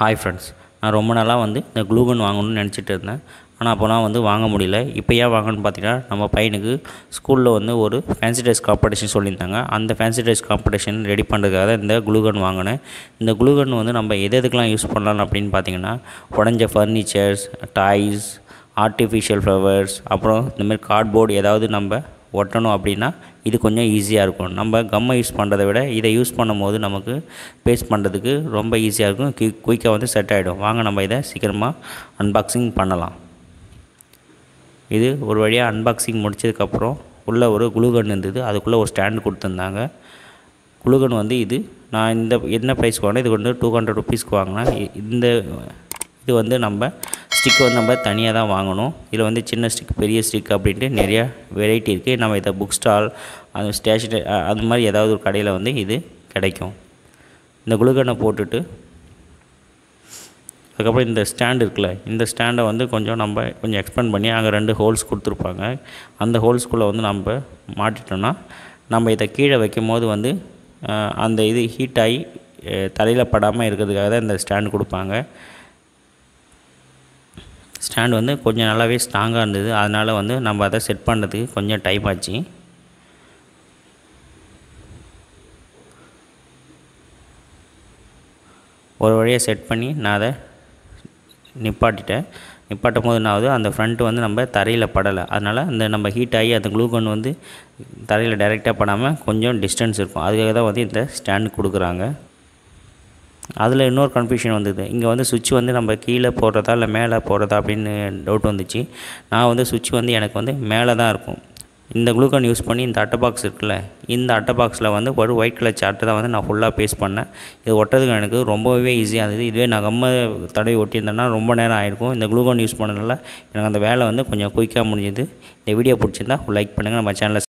hi friends நான் ரொம்ப நாளாக வந்து இந்த க்ளூகன் வாங்கணும்னு நினச்சிட்டு இருந்தேன் ஆனால் அப்போலாம் வந்து வாங்க முடியல இப்போ ஏன் வாங்கணும்னு பார்த்தீங்கன்னா நம்ம பையனுக்கு ஸ்கூலில் வந்து ஒரு ஃபேன்சி ட்ரெஸ் காம்படிஷன் சொல்லியிருந்தாங்க அந்த ஃபேன்சி ட்ரெஸ் காம்படிஷன் ரெடி பண்ணுறதுக்காக தான் இந்த க்ளூகன் வாங்கினேன் இந்த க்ளூகன் வந்து நம்ம எது எதுக்கெலாம் யூஸ் பண்ணலாம் அப்படின்னு பார்த்தீங்கன்னா உடஞ்ச ஃபர்னிச்சர்ஸ் டாய்ஸ் ஆர்டிஃபிஷியல் ஃப்ளவர்ஸ் அப்புறம் இந்தமாதிரி கார்ட்போர்டு ஏதாவது நம்ம ஒட்டணும் அப்படின்னா இது கொஞ்சம் ஈஸியாக இருக்கும் நம்ம கம்மை யூஸ் பண்ணுறதை விட இதை யூஸ் பண்ணும்போது நமக்கு பேஸ்ட் பண்ணுறதுக்கு ரொம்ப ஈஸியாக இருக்கும் குயிக் குயிக்காக வந்து செட் ஆகிடும் வாங்க நம்ம இதை சீக்கிரமாக அன்பாக்சிங் பண்ணலாம் இது ஒரு வழியாக அன்பாக்சிங் முடிச்சதுக்கப்புறம் உள்ளே ஒரு குளுகன் இருந்தது அதுக்குள்ளே ஒரு ஸ்டாண்டு கொடுத்துருந்தாங்க குளுகன் வந்து இது நான் இந்த என்ன ப்ரைஸ்க்கு வாங்கினேன் இது வந்து டூ ஹண்ட்ரட் ருபீஸ்க்கு வாங்கினேன் இ- இந்த இது வந்து நம்ம ஸ்டிக் வந்து நம்ம தனியாக தான் வாங்கணும் இதில் வந்து சின்ன ஸ்டிக் பெரிய ஸ்டிக் அப்படின்ட்டு நிறைய வெரைட்டி இருக்குது நம்ம இதை புக் ஸ்டால் அது ஸ்டேஷனரி அது மாதிரி ஏதாவது ஒரு கடையில் வந்து இது கிடைக்கும் இந்த குளுகனை போட்டுட்டு அதுக்கப்புறம் இந்த ஸ்டாண்ட் இருக்குல்ல இந்த ஸ்டாண்டை வந்து கொஞ்சம் நம்ம கொஞ்சம் எக்ஸ்பேண்ட் பண்ணி அங்கே ரெண்டு ஹோல்ஸ் கொடுத்துருப்பாங்க அந்த ஹோல்ஸ்குள்ளே வந்து நம்ம மாட்டிட்டோம்னா நம்ம இதை கீழே வைக்கும் போது வந்து அஹ், அந்த இது ஹீட் ஆகி தலையில் படாமல் இருக்கிறதுக்காக தான் இந்த ஸ்டாண்ட் கொடுப்பாங்க ஸ்டாண்ட் வந்து கொஞ்சம் நல்லாவே ஸ்ட்ராங்காக இருந்தது அதனால் வந்து நம்ம அதை செட் பண்ணுறதுக்கு கொஞ்சம் டைம் ஆச்சு ஒரு வழியாக செட் பண்ணி நான் அதை நிப்பாட்டிட்டேன் நிப்பாட்டும் போது என்ன ஆகுது அந்த ஃப்ரண்ட் வந்து நம்ம தரையில் படலை அதனால் அந்த நம்ம ஹீட் ஆகி அந்த க்ளூகன் வந்து தரையில் டைரெக்டாக படாமல் கொஞ்சம் டிஸ்டன்ஸ் இருக்கும் அதுக்காக தான் வந்து இந்த ஸ்டாண்ட் கொடுக்குறாங்க அதில் இன்னொரு கன்ஃபியூஷன் வந்தது இங்கே வந்து சுவிட்ச் வந்து நம்ம கீழே போடுறதா இல்லை மேலே போடுறதா அப்படின்னு டவுட் வந்துச்சு நான் வந்து சுவிட்ச் வந்து எனக்கு வந்து மேலே தான் இருக்கும் இந்த குளுக்கன் யூஸ் பண்ணி இந்த அட்டை பாக்ஸ் இருக்குல்ல இந்த அட்டை பாக்ஸில் வந்து ஒரு ஒயிட் கலர் சார்ட்டை தான் வந்து நான் ஃபுல்லாக பேஸ்ட் பண்ணேன் இது ஒட்டுறதுக்கு எனக்கு ரொம்பவே ஈஸியாக இருந்தது இதுவே நான் கம்ம தடவி ஒட்டியிருந்தேன்னா ரொம்ப நேரம் ஆயிருக்கும் இந்த குளுக்கன் யூஸ் பண்ணதுனால எனக்கு அந்த வேலை வந்து கொஞ்சம் குயிக்காக முடிஞ்சது இந்த வீடியோ பிடிச்சிருந்தா லைக் பண்ணுங்கள் நம்ம சேனலை